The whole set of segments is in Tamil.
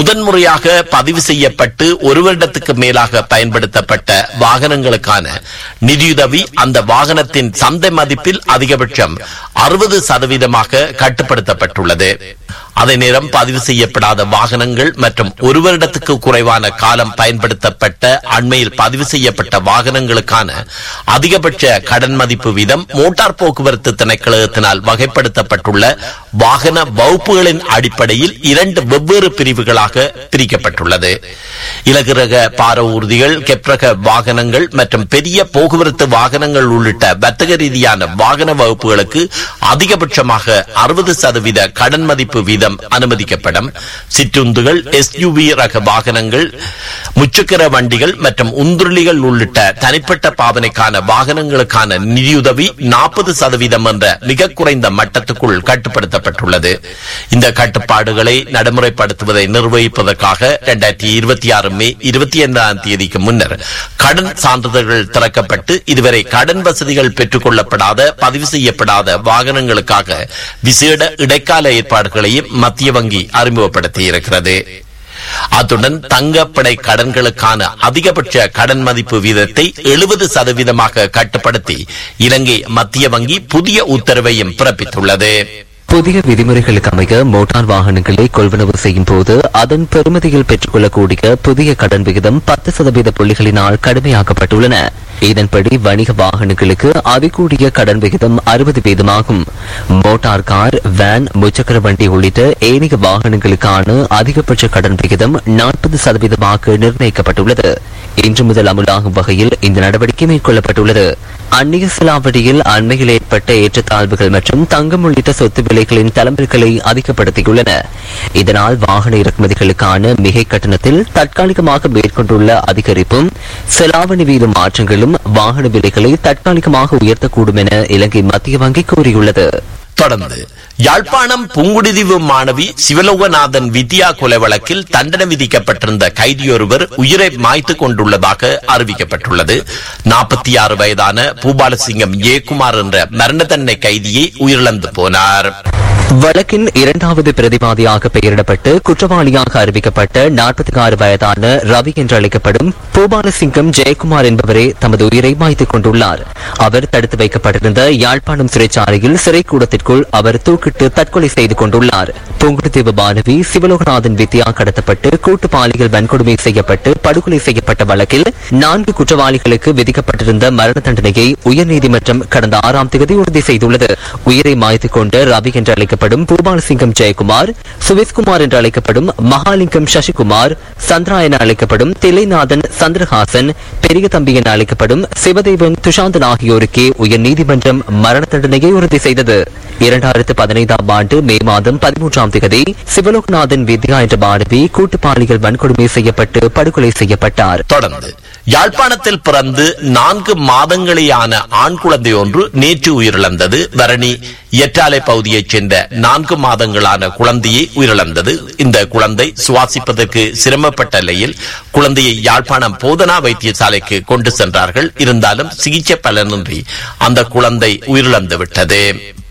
முதன்முறையாக பதிவு செய்யப்பட்டு ஒரு வருடத்துக்கு மேலாக பயன்படுத்தப்பட்ட வாகனங்களுக்கான நிதியுதவி அந்த வாகனத்தின் சந்தை மதிப்பில் அதிகபட்சம் அறுபது சதவீதமாக கட்டுப்படுத்தப்பட்டுள்ளது அதே நேரம் பதிவு செய்யப்படாத வாகனங்கள் மற்றும் ஒரு வருடத்துக்கு குறைவான காலம் பயன்படுத்தப்பட்ட அண்மையில் பதிவு செய்யப்பட்ட வாகனங்களுக்கான அதிகபட்ச கடன் மதிப்பு வீதம் மோட்டார் போக்குவரத்து திணைக்களத்தினால் வகைப்படுத்தப்பட்டுள்ள வாகன வகுப்புகளின் அடிப்படையில் இரண்டு வெவ்வேறு பிரிவுகளாக பிரிக்கப்பட்டுள்ளது இலகு ரக பார ஊர்திகள் கெப்ரக வாகனங்கள் மற்றும் பெரிய போக்குவரத்து வாகனங்கள் உள்ளிட்ட வர்த்தக ரீதியான வாகன வகுப்புகளுக்கு அதிகபட்சமாக அறுபது சதவீத கடன் மதிப்பு வீதம் அனுமதிக்கப்படும் சிற்றுந்துகள் எஸ்யூவி ரக வாகனங்கள் முச்சக்கர வண்டிகள் மற்றும் உந்துருளிகள் உள்ளிட்ட தனிப்பட்ட பாவனைக்கான வாகனங்களுக்கான நிதியுதவி நாற்பது சதவீதம் என்ற மிக குறைந்த மட்டத்துக்குள் கட்டுப்படுத்தப்பட்டுள்ளது இந்த கட்டுப்பாடுகளை நடைமுறைப்படுத்துவதை நிர்வகிப்பதற்காக இரண்டாயிரத்தி இருபத்தி ஆறு மே இருபத்தி ஐந்தாம் தேதிக்கு முன்னர் கடன் சான்றிதழ்கள் திறக்கப்பட்டு இதுவரை கடன் வசதிகள் பெற்றுக் கொள்ளப்படாத பதிவு செய்யப்படாத வாகனங்களுக்காக விசேட இடைக்கால ஏற்பாடுகளையும் மத்திய வங்கி அறிமுகப்படுத்தி இருக்கிறது அத்துடன் தங்கப்படை கடன்களுக்கான அதிகபட்ச கடன் மதிப்பு வீதத்தை எழுபது சதவீதமாக கட்டுப்படுத்தி இலங்கை மத்திய வங்கி புதிய உத்தரவையும் பிறப்பித்துள்ளது புதிய விதிமுறைகளுக்கு அமைய மோட்டார் வாகனங்களை கொள்வனவு செய்யும் போது அதன் பெறுமதியில் பெற்றுக்கொள்ளக்கூடிய புதிய கடன் விகிதம் பத்து சதவீத புள்ளிகளினால் கடுமையாக்கப்பட்டுள்ளன இதன்படி வணிக வாகனங்களுக்கு அதிகூடிய கடன் விகிதம் அறுபது வீதமாகும் மோட்டார் கார் வேன் முச்சக்கர வண்டி உள்ளிட்ட ஏனைய வாகனங்களுக்கான அதிகபட்ச கடன் விகிதம் நாற்பது சதவீதமாக நிர்ணயிக்கப்பட்டுள்ளது இன்று முதல் அமுலாகும் வகையில் இந்த நடவடிக்கை மேற்கொள்ளப்பட்டுள்ளது அந்நிய செலாவடியில் அண்மையில் ஏற்பட்ட ஏற்றத்தாழ்வுகள் மற்றும் தங்கம் உள்ளிட்ட சொத்து விலைகளின் தலைமுறைகளை அதிகப்படுத்தியுள்ளன இதனால் வாகன இறக்குமதிகளுக்கான மிகை கட்டணத்தில் தற்காலிகமாக மேற்கொண்டுள்ள அதிகரிப்பும் செலாவணி வீத மாற்றங்களும் வாகன விலைகளை தற்காலிகமாக உயர்த்தக்கூடும் என இலங்கை மத்திய வங்கி கூறியுள்ளது தொடர்ந்து யாழ்ப்பாணம் புங்குடுதீவு மாணவி சிவலோகநாதன் வித்யா கொலை வழக்கில் தண்டனை விதிக்கப்பட்டிருந்த கைதியொருவர் உயிரை மாய்த்து கொண்டுள்ளதாக அறிவிக்கப்பட்டுள்ளது நாற்பத்தி ஆறு வயதான பூபாலசிங்கம் ஜெயக்குமார் என்ற மரண தண்டனை கைதியை உயிரிழந்து போனார் வழக்கின் இரண்டாவது பிரதிவாதியாக பெயரிடப்பட்டு குற்றவாளியாக அறிவிக்கப்பட்ட நாற்பத்தி ஆறு வயதான ரவி என்று அழைக்கப்படும் பூபாலசிங்கம் ஜெயக்குமார் என்பவரே தமது உயிரை மாய்த்துக் கொண்டுள்ளார் அவர் தடுத்து வைக்கப்பட்டிருந்த யாழ்ப்பாணம் சிறைச்சாலையில் சிறைக்கூடத்திற்குள் அவர் தூக்கிட்டு தற்கொலை செய்து கொண்டுள்ளார் புங்குடுதீவு மாணவி சிவலோகநாதன் வித்யா கடத்தப்பட்டு கூட்டு பாலியல் வன்கொடுமை செய்யப்பட்டு படுகொலை செய்யப்பட்ட வழக்கில் நான்கு குற்றவாளிகளுக்கு விதிக்கப்பட்டிருந்த மரண தண்டனையை உயர்நீதிமன்றம் கடந்த ஆறாம் தேதி உறுதி செய்துள்ளது உயிரை மாய்த்துக் கொண்ட ரவி என்று அழைக்கப்படும் பூபாலசிங்கம் ஜெயக்குமார் சுவிஸ்குமார் என்று அழைக்கப்படும் மகாலிங்கம் சசிகுமார் சந்திரா என அழைக்கப்படும் தில்லைநாதன் சந்திரஹாசன் பெரிய தம்பி என அழைக்கப்படும் சிவதேவன் துஷாந்தன் ஆகியோருக்கே உயர்நீதிமன்றம் மரண தண்டனையை உறுதி செய்தது இரண்டாயிரத்து பதினைந்தாம் ஆண்டு மே மாதம் பதிமூன்றாம் தேதி சிவலோகநாதன் வித்யா என்ற மாணவி கூட்டு பாலியல் வன்கொடுமை செய்யப்பட்டு படுகொலை செய்யப்பட்டார் தொடர்ந்து யாழ்ப்பாணத்தில் பிறந்து நான்கு மாதங்களேயான ஆண் குழந்தை ஒன்று நேற்று உயிரிழந்தது பரணி எட்டாலை பகுதியைச் சேர்ந்த நான்கு மாதங்களான குழந்தையை உயிரிழந்தது இந்த குழந்தை சுவாசிப்பதற்கு சிரமப்பட்ட நிலையில் குழந்தையை யாழ்ப்பாணம் போதனா வைத்தியசாலைக்கு கொண்டு சென்றார்கள் இருந்தாலும் சிகிச்சை பலனின்றி அந்த குழந்தை உயிரிழந்து விட்டது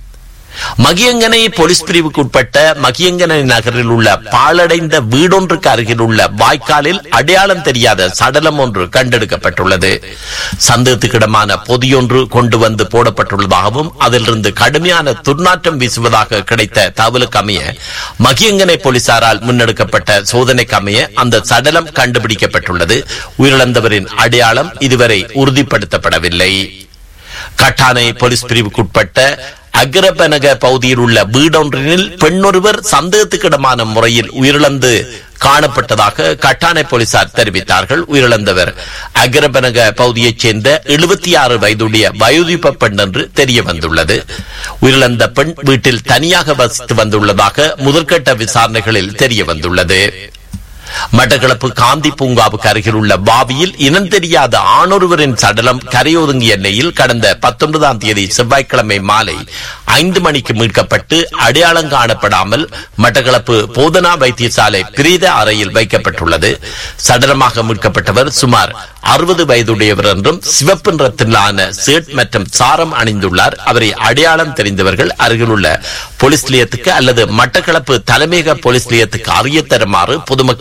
மகியங்கனை போலீஸ் பிரிவுக்கு உட்பட்ட மகியங்கனை நகரில் உள்ள பாழடைந்த வீடொன்றுக்கு அருகில் உள்ள வாய்க்காலில் அடையாளம் தெரியாத சடலம் ஒன்று கண்டெடுக்கப்பட்டுள்ளது சந்தேகத்துக்கிடமான பொதியொன்று கொண்டு வந்து போடப்பட்டுள்ளதாகவும் அதிலிருந்து கடுமையான துர்நாற்றம் வீசுவதாக கிடைத்த தகவலுக்கு அமைய மகியங்கனை போலீசாரால் முன்னெடுக்கப்பட்ட சோதனைக்கு அமைய அந்த சடலம் கண்டுபிடிக்கப்பட்டுள்ளது உயிரிழந்தவரின் அடையாளம் இதுவரை உறுதிப்படுத்தப்படவில்லை கட்டானை போலீஸ் பிரிவுக்குட்பட்ட அக்ரபனக பகுதியில் உள்ள வீடொன்றினில் பெண்ணொருவர் சந்தேகத்துக்கிடமான முறையில் உயிரிழந்து காணப்பட்டதாக கட்டானை போலீசார் தெரிவித்தார்கள் உயிரிழந்தவர் அக்ரபனக பகுதியைச் சேர்ந்த எழுபத்தி ஆறு வயதுடைய வயோதிப பெண் என்று தெரிய வந்துள்ளது உயிரிழந்த பெண் வீட்டில் தனியாக வசித்து வந்துள்ளதாக முதற்கட்ட விசாரணைகளில் தெரிய வந்துள்ளது மட்டக்களப்பு காந்தி பூங்காவுக்கு அருகில் உள்ள பாவியில் இனம் தெரியாத ஆணொருவரின் சடலம் கரையொதுங்கிய எல்லையில் கடந்த பத்தொன்பதாம் தேதி செவ்வாய்க்கிழமை மாலை ஐந்து மணிக்கு மீட்கப்பட்டு அடையாளம் காணப்படாமல் மட்டக்களப்பு போதனா வைத்தியசாலை பிரேத அறையில் வைக்கப்பட்டுள்ளது சடலமாக மீட்கப்பட்டவர் சுமார் அறுபது வயதுடையவர் என்றும் சிவப்பு நிறத்திலான சேட் மற்றும் சாரம் அணிந்துள்ளார் அவரை அடையாளம் தெரிந்தவர்கள் அருகிலுள்ள போலீஸ் நிலையத்துக்கு அல்லது மட்டக்களப்பு தலைமையக போலீஸ் நிலையத்துக்கு அறிய தருமாறு பொதுமக்கள்